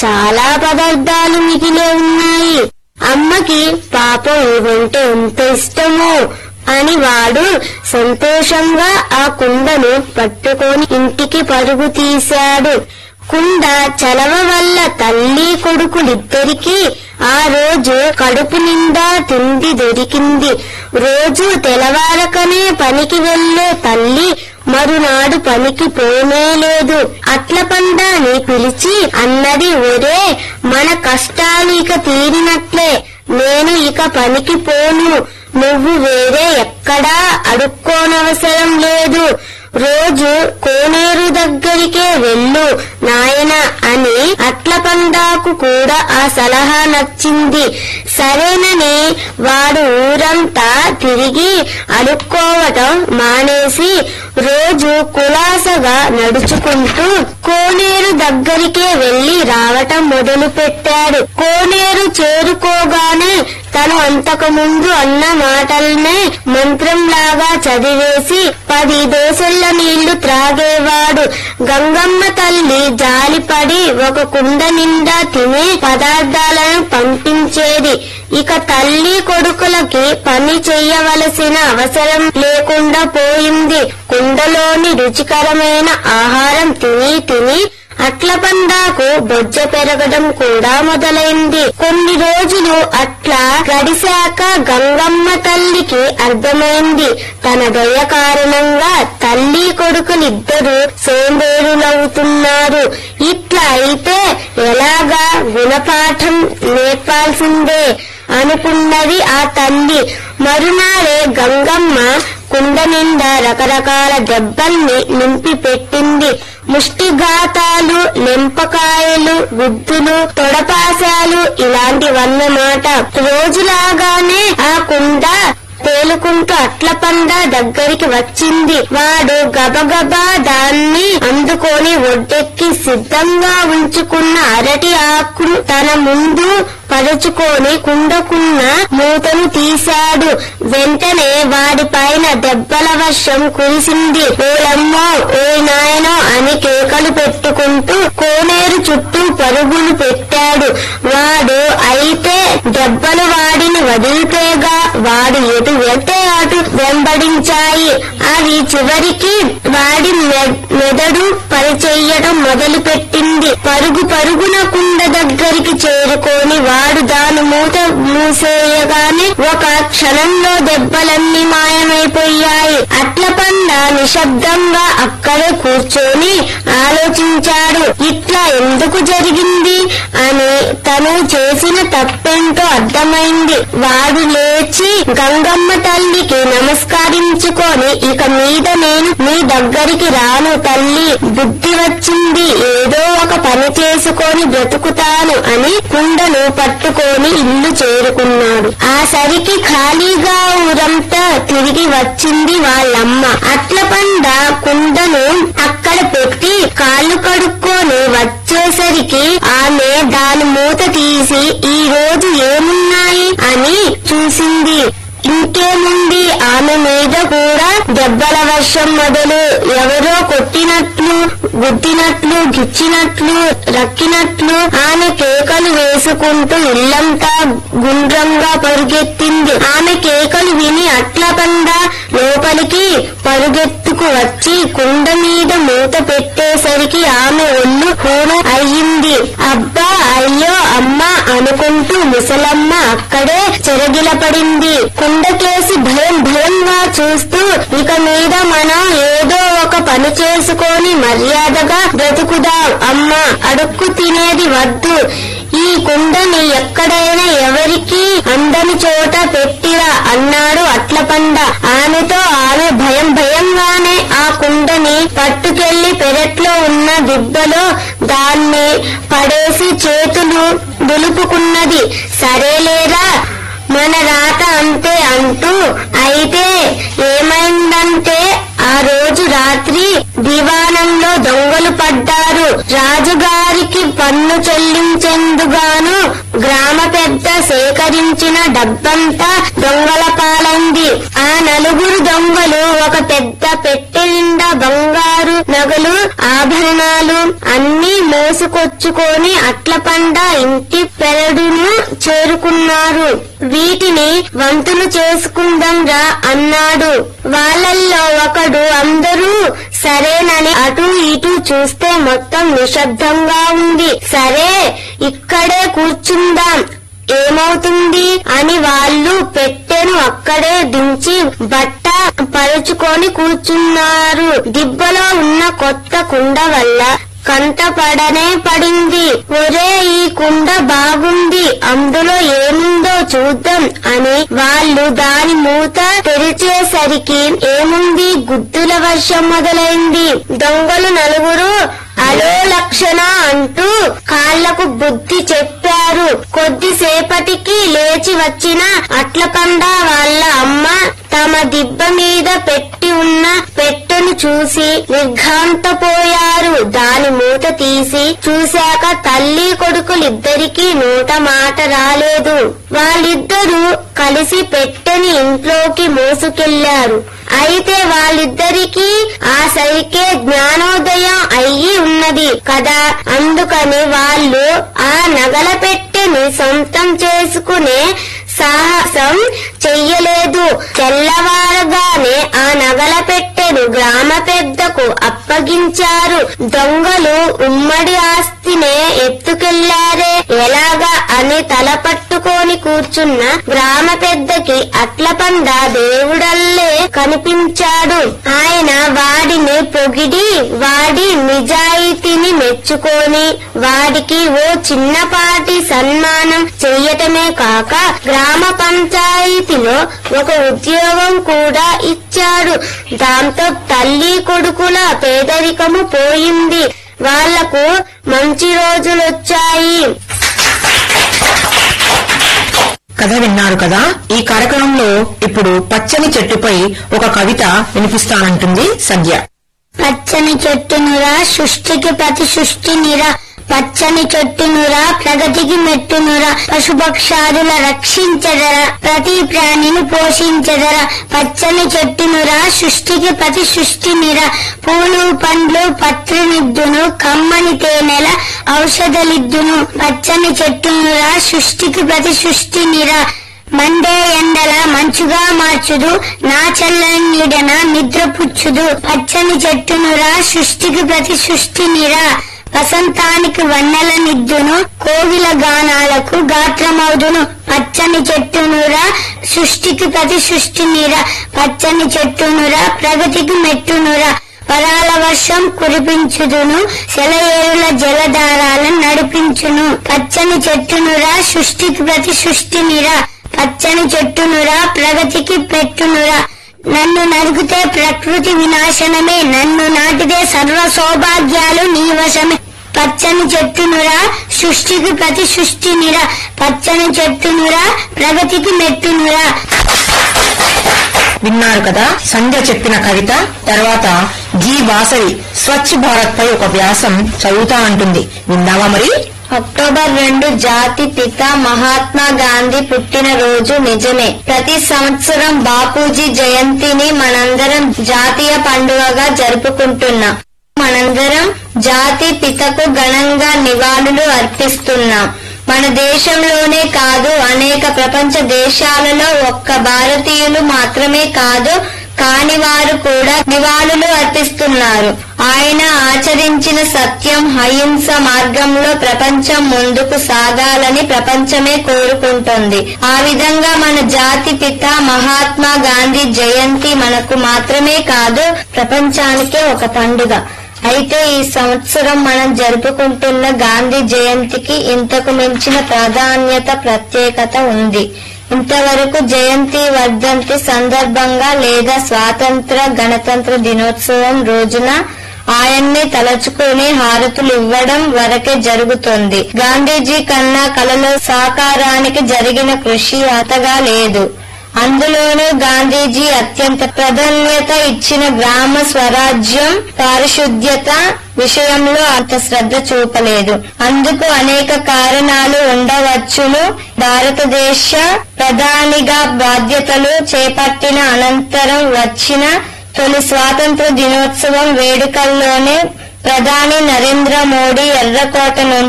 చాలా పదార్థాలు మిగిలే ఉన్నాయి అమ్మకి పాపం ఇవంటే ఎంత ఇష్టమో అని వాడు సంతోషంగా ఆ కుండను పట్టుకొని ఇంటికి పరుగు తీశాడు కుండ చలవ వల్ల తల్లి కొడుకులిద్దరికీ ఆ రోజు కడుపు నిండా తిండి దొరికింది రోజు తెలవారకనే పనికి వెళ్లే తల్లి మరునాడు పనికి పోనే లేదు అట్ల పండాని పిలిచి అన్నది ఒరే మన కష్టాలు ఇక తీరినట్లే నేను ఇక పనికి పోను నువ్వు వేరే ఎక్కడా అడుక్కోనవసరం లేదు రోజు కోనేరు దగ్గరికే వెళ్ళు నాయన అని అట్ల పండాకు కూడా ఆ సలహా నచ్చింది సరేనని వాడు ఊరంతా తిరిగి అడుక్కోవటం మానేసి రోజు కులాసగా నడుచుకుంటూ కోనేరు దగ్గరికే వెళ్లి రావటం మొదలు పెట్టాడు కోనేరు చేరుకోగానే తను అంతకు ముందు అన్న మాటల్నే మంత్రంలాగా చదివేసి పది దోసెళ్ల నీళ్లు త్రాగేవాడు గంగమ్మ తల్లి జాలిపడి ఒక కుండ నిండా తినే పదార్థాలను పంపించేది ఇక తల్లి కొడుకులకి పని చెయ్యవలసిన అవసరం లేకుండా పోయింది కుండలోని రుచికరమైన ఆహారం తిని తిని అట్ల పందాకు బొజ్జ పెరగడం కూడా మొదలైంది కొన్ని రోజులు అట్లా గడిశాక గంగమ్మ తల్లికి అర్థమైంది తన దయ కారణంగా తల్లి కొడుకులిద్దరూ సోంబేరులవుతున్నారు ఇట్లా అయితే ఎలాగా గుణపాఠం నేర్పాల్సిందే అనుకున్నది ఆ తల్లి మరునాడే గంగమ్మ కుండ నిండా రకరకాల దెబ్బల్ని నింపి పెట్టింది ముష్టిఘాతాలు లెంపకాయలు గుద్దులు తొడపాశాలు ఇలాంటివన్నమాట రోజులాగానే ఆ కుండ తేలుకుంటూ అట్ల పండ దగ్గరికి వచ్చింది వాడు గబగబా దాన్ని అందుకొని ఒడ్డెక్కి సిద్ధంగా ఉంచుకున్న అరటి ఆకును తన ముందు పరుచుకొని కుండకున్న మూతను తీశాడు వెంటనే వాడి పైన దెబ్బల వర్షం కురిసింది ఓలమ్మో ఓ నాయనో అని కేకలు పెట్టుకుంటూ కోనేరు చుట్టూ పరుగులు పెట్టాడు వాడు అయితే దెబ్బలు వాడిని వదిలితేగా వాడు ఎటు వెళ్తే అటు వెంబడించాయి అవి చివరికి వాడి మె- మెదడు పనిచెయ్యడం మొదలు పెట్టింది పరుగు పరుగున కుండ దగ్గరికి చేరుకొని వాడు దాని మూత మూసేయగానే ఒక క్షణంలో దెబ్బలన్నీ మాయమైపోయాయి అట్ల పండ నిశ్శబ్దంగా అక్కడే కూర్చొని ఆలోచించాడు ఇట్లా ఎందుకు జరిగింది అని తను చేసిన తప్పేంటో అర్థమైంది వాడు లేచి గంగమ్మ తల్లికి నమస్కరించుకొని ఇక మీద నేను మీ దగ్గరికి రాను తల్లి బుద్ధి వచ్చింది ఏదో ఒక పని చేసుకొని బ్రతుకుతాను అని కుండను పట్టుకొని ఇల్లు చేరుకున్నాడు ఆ సరికి ఖాళీగా ఊరంతా తిరిగి వచ్చింది వాళ్ళమ్మ అట్ల పండ కుండను అక్కడ పెట్టి కాళ్ళు కడుక్కొని వచ్చేసరికి ఆమె దాని మూత తీసి ఈ రోజు ఏమున్నాయి అని చూసింది ఇంకేముంది ఆమె మీద కూడా దెబ్బల వర్షం మొదలు ఎవరో కొట్టినట్లు గుద్దినట్లు గిచ్చినట్లు రక్కినట్లు ఆమె కేకలు వేసుకుంటూ ఇల్లంతా గుండ్రంగా పరుగెత్తింది ఆమె కేకలు విని అట్ల పండ లోపలికి పరుగెత్తుకు వచ్చి కుండ మీద మూత పెట్టేసరికి ఆమె ఒళ్ళు హోమ అయ్యింది అబ్బా అయ్యో అమ్మ అనుకుంటూ ముసలమ్మ అక్కడే చెరగిలపడింది కుండకేసి భయం భయంగా చూస్తూ ఇక మీద మనం ఏదో ఒక పని చేసుకొని మర్యాదగా బ్రతుకుదాం అమ్మ అడుక్కు తినేది వద్దు ఈ కుండని ఎక్కడైనా ఎవరికి అందని చోట పెట్టిరా అన్నాడు అట్లపండ ఆమెతో ఆమె భయం భయంగానే ఆ కుండని పట్టుకెళ్లి పెరట్లో ఉన్న దిబ్బలో దాన్ని పడేసి చేతులు దులుపుకున్నది సరేలేరా మన రాత అంతే అంటూ అయితే ఏమైందంటే ఆ రోజు రాత్రి దివాణంలో దొంగలు పడ్డారు రాజుగారికి పన్ను చెల్లించేందుగాను గ్రామ పెద్ద సేకరించిన డబ్బంతా దొంగల పాలైంది ఆ నలుగురు దొంగలు ఒక పెద్ద పెట్టె నిండా బంగారు నగలు ఆభరణాలు అన్ని మోసుకొచ్చుకొని అట్ల పండ ఇంటి పెరడును చేరుకున్నారు వీటిని వంతులు చేసుకుందాం రా అన్నాడు వాళ్ళల్లో ఒకడు అందరూ సరేనని అటు ఇటు చూస్తే మొత్తం నిశ్శబ్దంగా ఉంది సరే ఇక్కడే కూర్చుందాం ఏమవుతుంది అని వాళ్ళు పెట్టెను అక్కడే దించి బట్ట పరుచుకొని కూర్చున్నారు దిబ్బలో ఉన్న కొత్త కుండ వల్ల కంట పడనే పడింది ఒరే ఈ కుండ బాగుంది అందులో ఏముందో చూద్దాం అని వాళ్ళు దాని మూత తెరిచేసరికి ఏముంది గుద్దుల వర్షం మొదలైంది దొంగలు నలుగురు అలో లక్షణ అంటూ కాళ్లకు బుద్ధి చెప్పారు కొద్దిసేపటికి లేచి వచ్చిన అట్లకండ వాళ్ళ అమ్మ తమ దిబ్బ మీద పెట్టి ఉన్న పెట్టెను చూసి నిర్ఘాంతపోయారు దాని మూత తీసి చూశాక తల్లి కొడుకులిద్దరికీ నోట మాట రాలేదు వాళ్ళిద్దరూ కలిసి పెట్టెని ఇంట్లోకి మోసుకెళ్లారు అయితే వాళ్ళిద్దరికీ ఆ సరికే జ్ఞానోదయం అయ్యి ఉన్నది కదా అందుకని వాళ్ళు ఆ నగల పెట్టెని సొంతం చేసుకునే సాహసం చెయ్యలేదు తెల్లవారగానే ఆ నగల పెట్టెను గ్రామ పెద్దకు అప్పగించారు దొంగలు ఉమ్మడి ఆస్తినే ఎత్తుకెళ్లారే ఎలాగా అని తల పట్టుకొని కూర్చున్న గ్రామ పెద్దకి అట్లపండ దేవుడల్లే కనిపించాడు ఆయన వాడిని పొగిడి వాడి నిజాయితీని మెచ్చుకొని వాడికి ఓ చిన్నపాటి సన్మానం చెయ్యటమే కాక గ్రామ పంచాయతీలో ఒక ఉద్యోగం కూడా ఇచ్చాడు దాంతో తల్లి కొడుకుల పేదరికము పోయింది వాళ్లకు మంచి రోజులొచ్చాయి కథ విన్నారు కదా ఈ కార్యక్రమంలో ఇప్పుడు పచ్చని చెట్టుపై ఒక కవిత వినిపిస్తానంటుంది సంధ్య పచ్చని చెట్టునురా సృష్టికి ప్రతి సృష్టినిరా పచ్చని చెట్టునురా ప్రగతికి మెట్టునురా పశుపక్షాదుల రక్షించదరా ప్రతి ప్రాణిని పోషించదరా పచ్చని చెట్టునురా సృష్టికి ప్రతి సృష్టినిరా పూలు పండ్లు పత్రనిద్దును కమ్మని తేనెల ఔషధలిద్దును పచ్చని చెట్టునురా సృష్టికి ప్రతి సృష్టినిరా మండే ఎండల మంచుగా మార్చుదు నా చల్లని నీడన నిద్రపుచ్చుదు పచ్చని చెట్టునురా సృష్టికి ప్రతి సృష్టినిరా వసంతానికి వన్నెల నిద్దును కోవిల గానాలకు గాత్రమవుదును పచ్చని చెట్టునురా సృష్టికి ప్రతి సృష్టినిరా పచ్చని చెట్టునురా ప్రగతికి మెట్టునురా వరాల వర్షం కురిపించుదును సెలయేరుల జలధారాలను నడిపించును పచ్చని చెట్టునురా సృష్టికి ప్రతి సృష్టినిరా పచ్చని చెట్టునురా ప్రగతికి పెట్టునురా నన్ను నరికితే ప్రకృతి వినాశనమే నన్ను నాటితే సర్వ సౌభాగ్యాలు నీ వశమే పచ్చని చెట్టునురా సృష్టికి ప్రతి సృష్టినిరా పచ్చని చెట్టునురా ప్రగతికి మెట్టునురా విన్నారు కదా సంధ్య చెప్పిన కవిత తర్వాత జీ వాసవి స్వచ్ఛ భారత్ పై ఒక వ్యాసం చదువుతా అంటుంది విందామా మరి అక్టోబర్ రెండు జాతి పిత మహాత్మా గాంధీ పుట్టినరోజు నిజమే ప్రతి సంవత్సరం బాపూజీ జయంతిని మనందరం జాతీయ పండుగగా జరుపుకుంటున్నాం మనందరం జాతి పితకు ఘనంగా నివాళులు అర్పిస్తున్నాం మన దేశంలోనే కాదు అనేక ప్రపంచ దేశాలలో ఒక్క భారతీయులు మాత్రమే కాదు కాని వారు కూడా నివాళులు అర్పిస్తున్నారు ఆయన ఆచరించిన సత్యం అహింస మార్గంలో ప్రపంచం ముందుకు సాగాలని ప్రపంచమే కోరుకుంటుంది ఆ విధంగా మన జాతి పిత మహాత్మా గాంధీ జయంతి మనకు మాత్రమే కాదు ప్రపంచానికే ఒక పండుగ అయితే ఈ సంవత్సరం మనం జరుపుకుంటున్న గాంధీ జయంతికి ఇంతకు మించిన ప్రాధాన్యత ప్రత్యేకత ఉంది ఇంతవరకు జయంతి వర్ధంతి సందర్భంగా లేదా స్వాతంత్ర గణతంత్ర దినోత్సవం రోజున ఆయన్ని తలచుకుని హారతులు ఇవ్వడం వరకే జరుగుతోంది గాంధీజీ కన్నా కలలో సాకారానికి జరిగిన కృషి అంతగా లేదు అందులోనూ గాంధీజీ అత్యంత ప్రాధాన్యత ఇచ్చిన గ్రామ స్వరాజ్యం పారిశుద్ధ్యత విషయంలో అంత శ్రద్ధ చూపలేదు అందుకు అనేక కారణాలు ఉండవచ్చును భారతదేశ ప్రధానిగా బాధ్యతలు చేపట్టిన అనంతరం వచ్చిన తొలి స్వాతంత్ర దినోత్సవం వేడుకల్లోనే ప్రధాని నరేంద్ర మోడీ ఎర్రకోట నుంచి